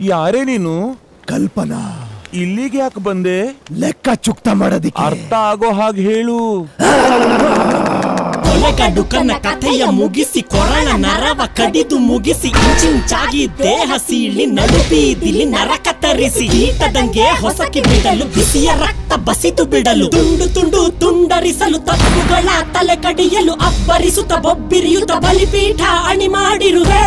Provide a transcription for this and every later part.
ಯಾರೇ ನೀನು ಕಲ್ಪನಾ ಇಲ್ಲಿಗೆ ಯಾಕೆ ಬಂದೆ ಲೆಕ್ಕ ಚುಕ್ತ ಮಾಡೋದಿಕ್ಕೆ ಅರ್ಥ ಆಗೋ ಹಾಗೆ ಹೇಳು ಕೊಲೆಗಡು ಕನ್ನ ಕಥೆಯ ಮುಗಿಸಿ ಕೊರಳ ನರವ ಕಡಿದು ಮುಗಿಸಿ ಇಂಚಿಂಚಾಗಿ ದೇಹ ಸೀಳಿ ನಡುಬೀದಿಲಿ ನರ ಕತ್ತರಿಸಿ ಕೀಟದಂಗೆ ಹೊಸಕಿ ಬಿಡಲು ಬಿಸಿಯ ರಕ್ತ ಬಸಿದು ಬಿಡಲು ತುಂಡು ತುಂಡು ತುಂಡರಿಸಲು ತಪ್ಪುಗಳ ತಲೆ ಕಡಿಯಲು ಅಬ್ಬರಿಸುತ್ತ ಬೊಬ್ಬಿರಿಯುತ್ತ ಬಲಿಪೀಠ ಅಣಿ ಮಾಡಿರುವೆ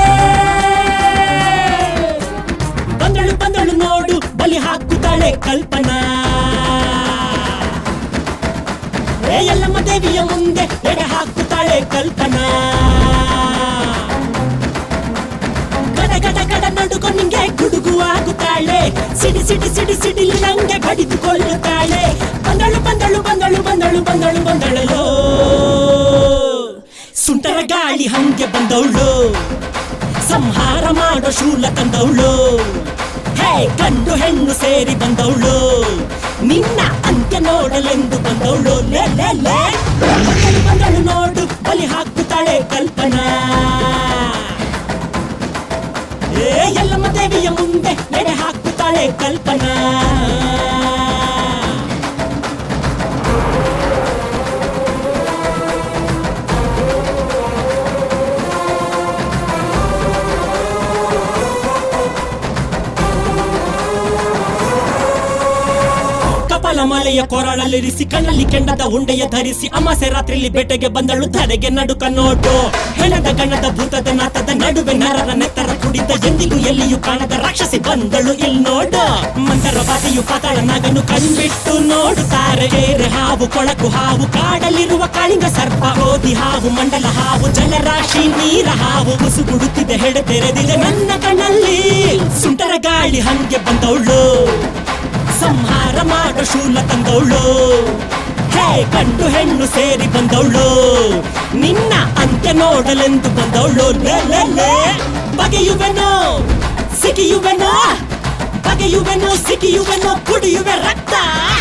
ಬಂದಳು ಬಂದಳು ನೋಡು ಬಲಿ ಹಾಕುತ್ತಾಳೆ ಕಲ್ಪನಾ ಏ ಎಲ್ಲಮ್ಮ ದೇವಿಯ ಮುಂದೆ ಎಡೆ ಹಾಕುತ್ತಾಳೆ ಕಲ್ಪನಾ ಗಡ ಗಡ ಗಡ ನಡುಗೊ ನಿಂಗೆ ಗುಡುಗು ಆಗುತ್ತಾಳೆ ಸಿಡಿ ಸಿಡಿ ಸಿಡಿ ಸಿಡಿಲು ನಂಗೆ ಬಡಿದುಕೊಳ್ಳುತ್ತಾಳೆ ಬಂದಳು ಬಂದಳು ಬಂದಳು ಬಂದಳು ಬಂದಳು ಬಂದಳಲು ಸುಂಟರ ಗಾಳಿ ಹಂಗೆ ಬಂದವಳು ಸಂಹಾರ ಮಾಡೋ ಶೂಲ ತಂದವಳು ಹೇ ಗಂಡು ಹೆಣ್ಣು ಸೇರಿ ಬಂದವಳು ನಿನ್ನ ಅಂತ್ಯ ನೋಡಲೆಂದು ಬಂದವಳು ಲೇ ಲೇ ಲೇ ಬಂದಳು ಬಂದಳು ನೋಡು ಬಲಿ ಹಾಕುತ್ತಾಳೆ ಕಲ್ಪನಾ ಏ ಎಲ್ಲಮ್ಮ ದೇವಿಯ ಮುಂದೆ ಎಡೆ ಹಾಕುತ್ತಾಳೆ ಕಲ್ಪನಾ ಕಪಾಲ ಮಲೆಯ ಕೊರಳಲ್ಲಿರಿಸಿ ಕಣ್ಣಲ್ಲಿ ಕೆಂಡದ ಉಂಡೆಯ ಧರಿಸಿ ಅಮಾಸೆ ರಾತ್ರಿಲಿ ಬೇಟೆಗೆ ಬಂದಳು ಧರೆಗೆ ನಡುಕ ನೋಟು ಹೆಣದ ಗಣದ ಭೂತದ ನಾತದ ನಡುವೆ ನರರ ನೆತ್ತರ ಕುಡಿದ ಎಂದಿಗೂ ಎಲ್ಲಿಯೂ ಕಾಣದ ರಾಕ್ಷಸಿ ಬಂದಳು ಇಲ್ಲಿ ನೋಡು ಮಂದರ ಬಾಧೆಯು ಪಾತಾಳ ನಾಗನು ಕಣ್ಬಿಟ್ಟು ನೋಡುತ್ತಾರೆ ಕೇರೆ ಹಾವು ಕೊಳಕು ಹಾವು ಕಾಡಲ್ಲಿರುವ ಕಾಳಿಂಗ ಸರ್ಪ ಓದಿ ಹಾವು ಮಂಡಲ ಹಾವು ಜಲರಾಶಿ ನೀರ ಹಾವು ಮುಸುಗುಡುತ್ತಿದೆ ಹೆಡೆ ತೆರೆದಿದೆ ನನ್ನ ಕಣ್ಣಲ್ಲಿ ಸುಂಟರ ಗಾಳಿ ಹಂಗೆ ಬಂದವಳು ಸಂಹಾರ ಮಾಡೋ ಶೂಲ ತಂದವಳು ಹೇ ಗಂಡು ಹೆಣ್ಣು ಸೇರಿ ಬಂದವಳು ನಿನ್ನ ಅಂತ್ಯ ನೋಡಲೆಂದು ಬಂದವಳು ಲೇ ಲೇ ಲೇ ಬಗೆಯುವೆನೋ ಸಿಗಿಯುವೆನೋ ಬಗೆಯುವೆನೋ ಸಿಗಿಯುವೆನೋ ಕುಡಿಯುವೆ ರಕ್ತ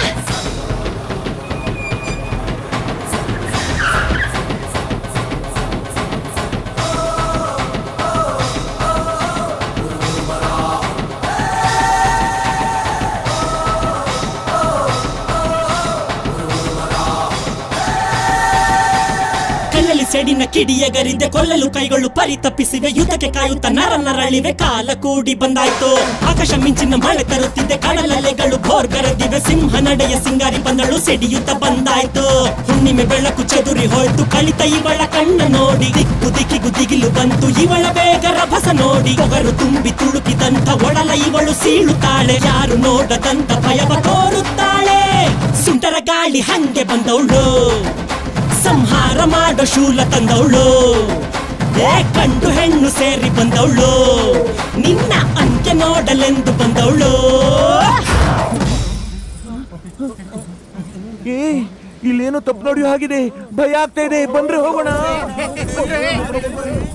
ಕಣ್ಣಲ್ಲಿ ಸೆಡಿನ ಕಿಡಿಯಗರಿದೆ ಕೊಲ್ಲಲು ಕೈಗಳು ಪರಿ ತಪ್ಪಿಸಿವೆ ಯುದ್ಧಕ್ಕೆ ಕಾಯುತ್ತ ನರ ನರಳಿವೆ ಕಾಲ ಕೂಡಿ ಬಂದಾಯ್ತು ಆಕಾಶ ಮಿಂಚಿನ ಮಳೆ ತರುತ್ತಿದೆ ಕಡಲಲೆಗಳು ಬೋರ್ಗರೆದಿವೆ ಸಿಂಹ ನಡೆಯ ಸಿಂಗಾರಿ ಬಂದಳು ಸಿಡಿಯುತ್ತ ಬಂದಾಯ್ತು ಹುಣ್ಣಿಮೆ ಬೆಳಕು ಚೆದುರಿ ಹೋಯ್ತು ಕಳಿತ ಇವಳ ಕಣ್ಣ ನೋಡಿ ದಿಕ್ಕು ದಿಕ್ಕಿಗೂ ದಿಗಿಲು ಬಂತು ಇವಳ ಬೇಗ ರಭಸ ನೋಡಿ ಒಗರು ತುಂಬಿ ತುಳುಕಿದಂತ ಒಡಲ ಇವಳು ಸೀಳುತ್ತಾಳೆ ಯಾರು ನೋಡದಂತ ಭಯವ ತೋರುತ್ತಾಳೆ ಸುಂಟರ ಗಾಳಿ ಹಂಗೆ ಬಂದವಳು ಸಂಹಾರ ಮಾಡೋ ಶೂಲ ತಂದವಳು ಏ ಕಂಡು ಹೆಣ್ಣು ಸೇರಿ ಬಂದವಳು ನಿನ್ನ ಅಂತ್ಯ ನೋಡಲೆಂದು ಬಂದವಳು ಏ ಇಲ್ಲೇನೋ ತಪ್ಪು ನೋಡಿಯೋ ಹಾಗಿದೆ ಭಯ ಆಗ್ತಾ ಇದೆ ಬಂದ್ರೆ ಹೋಗೋಣ